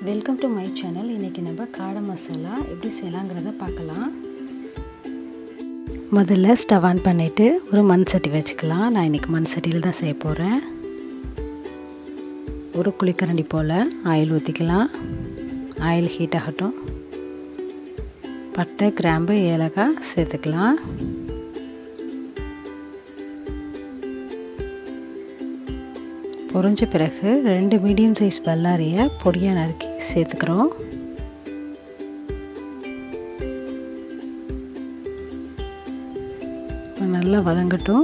welcome to my channel இன்றைக்கி நம்ம காடை மசாலா எப்படி செய்யலாங்கிறத பார்க்கலாம் முதல்ல ஸ்டவ் ஆன் பண்ணிவிட்டு ஒரு மண் சட்டி வச்சுக்கலாம் நான் இன்றைக்கி மண் சட்டியில் தான் செய்ய போகிறேன் ஒரு குளிக்கரண்டி போல் ஆயில் ஊற்றிக்கலாம் ஆயில் ஹீட் ஆகட்டும் பட்டை கிராம்பு ஏலக்காய் சேர்த்துக்கலாம் பொரிஞ்ச பிறகு ரெண்டு மீடியம் சைஸ் பல்லாரியை பொடியாக நறுக்கி சேர்த்துக்கிறோம் நல்லா வதங்கட்டும்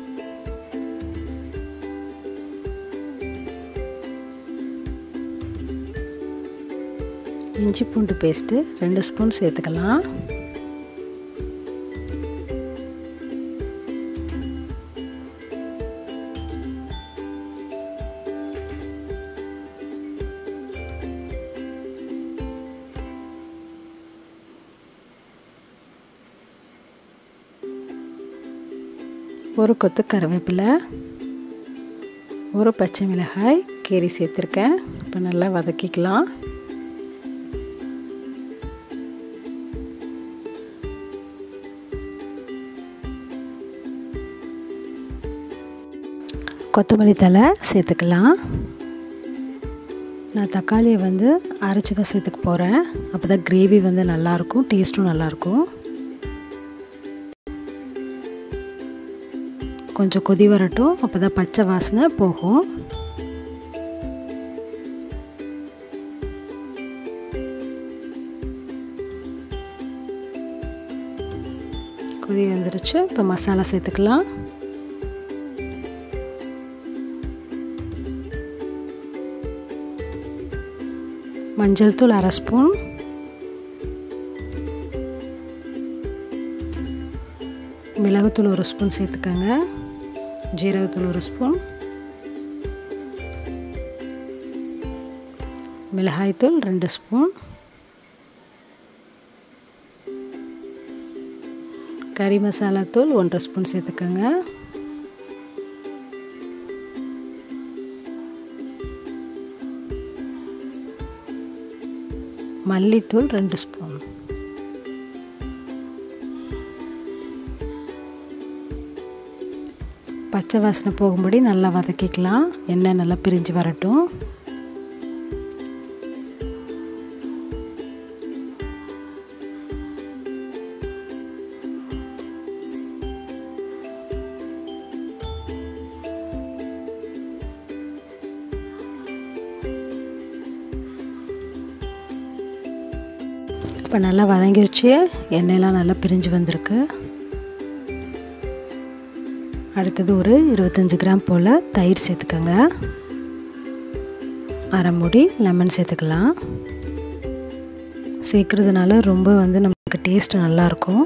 இஞ்சி பூண்டு பேஸ்ட்டு ரெண்டு ஸ்பூன் சேர்த்துக்கலாம் ஒரு கொத்து கருவேப்பிலை ஒரு பச்சை மிளகாய் கீரி சேர்த்துருக்கேன் இப்போ நல்லா வதக்கிக்கலாம் கொத்தமல்லி தலை சேர்த்துக்கலாம் நான் தக்காளியை வந்து அரைச்சி தான் சேர்த்துக்க போகிறேன் அப்போ தான் கிரேவி வந்து நல்லாயிருக்கும் டேஸ்ட்டும் நல்லாயிருக்கும் கொஞ்சம் கொதி வரட்டும் அப்போ தான் பச்சை வாசனை போகும் கொதி வந்துருச்சு இப்போ மசாலா சேர்த்துக்கலாம் மஞ்சள் தூள் அரை ஸ்பூன் மிளகுத்தூள் ஒரு ஸ்பூன் சேர்த்துக்கோங்க ஜீரகத்தூள் ஒரு ஸ்பூன் மிளகாய்த்தூள் ரெண்டு ஸ்பூன் கறி மசாலா தூள் ஒன்றரை ஸ்பூன் சேர்த்துக்கோங்க மல்லித்தூள் ரெண்டு ஸ்பூன் பச்சை வாசனை போகும்படி நல்லா வதக்கிக்கலாம் எண்ணெய் நல்லா பிரிஞ்சு வரட்டும் இப்போ நல்லா வதங்கிருச்சு எண்ணெயெலாம் நல்லா பிரிஞ்சு வந்திருக்கு அடுத்தது ஒரு இருபத்தஞ்சி கிராம் போல் தயிர் சேர்த்துக்கோங்க அரை மூடி லெமன் சேர்த்துக்கலாம் சேர்க்குறதுனால ரொம்ப வந்து நமக்கு டேஸ்ட் நல்லாயிருக்கும்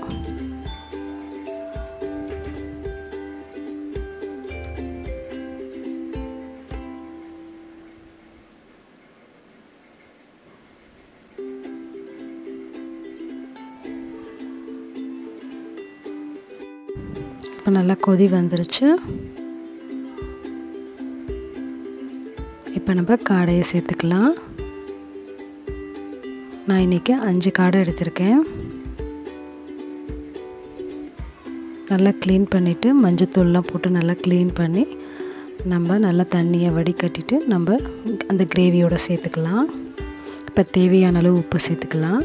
இப்போ நல்லா கொதி வந்துருச்சு இப்போ நம்ம காடையை சேர்த்துக்கலாம் நான் இன்றைக்கி அஞ்சு காடை எடுத்திருக்கேன் நல்லா க்ளீன் பண்ணிவிட்டு மஞ்சத்தூள்லாம் போட்டு நல்லா க்ளீன் பண்ணி நம்ம நல்லா தண்ணியை வடிகட்டிட்டு நம்ம அந்த கிரேவியோடு சேர்த்துக்கலாம் இப்போ தேவையான அளவு உப்பு சேர்த்துக்கலாம்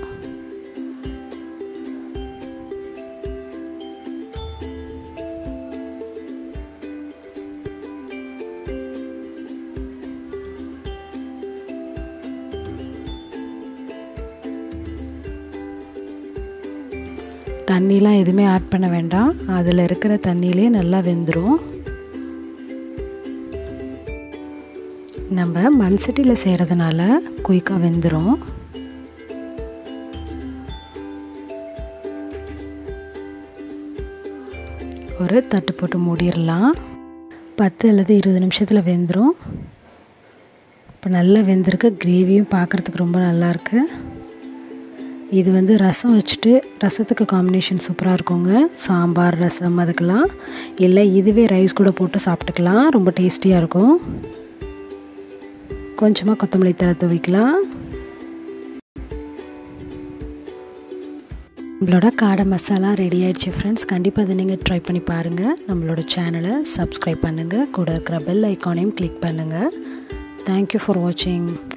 தண்ணிலாம் எதுவுமே ஆட் பண்ண வேண்டாம் அதில் இருக்கிற தண்ணியிலே நல்லா வெந்துடும் நம்ம மண் சட்டியில் செய்கிறதுனால குயிக்காக வெந்துடும் ஒரு தட்டு போட்டு மூடிடலாம் பத்து அல்லது இருபது நிமிஷத்தில் வெந்துடும் இப்போ நல்லா வெந்திருக்கு கிரேவியும் பார்க்குறதுக்கு ரொம்ப நல்லாயிருக்கு இது வந்து ரசம் வச்சுட்டு ரசத்துக்கு காம்பினேஷன் சூப்பராக இருக்குங்க சாம்பார் ரசம் அதுக்கெல்லாம் இல்லை இதுவே ரைஸ் கூட போட்டு சாப்பிட்டுக்கலாம் ரொம்ப டேஸ்டியாக இருக்கும் கொஞ்சமாக கொத்தமல்லி தலை துவைக்கலாம் நம்மளோட காடை மசாலா ரெடி ஆயிடுச்சு ஃப்ரெண்ட்ஸ் கண்டிப்பாக அதை நீங்கள் ட்ரை பண்ணி பாருங்கள் நம்மளோட சேனலை சப்ஸ்கிரைப் பண்ணுங்கள் கூட இருக்கிற பெல் ஐக்கானையும் கிளிக் பண்ணுங்கள் தேங்க்யூ ஃபார் வாட்சிங்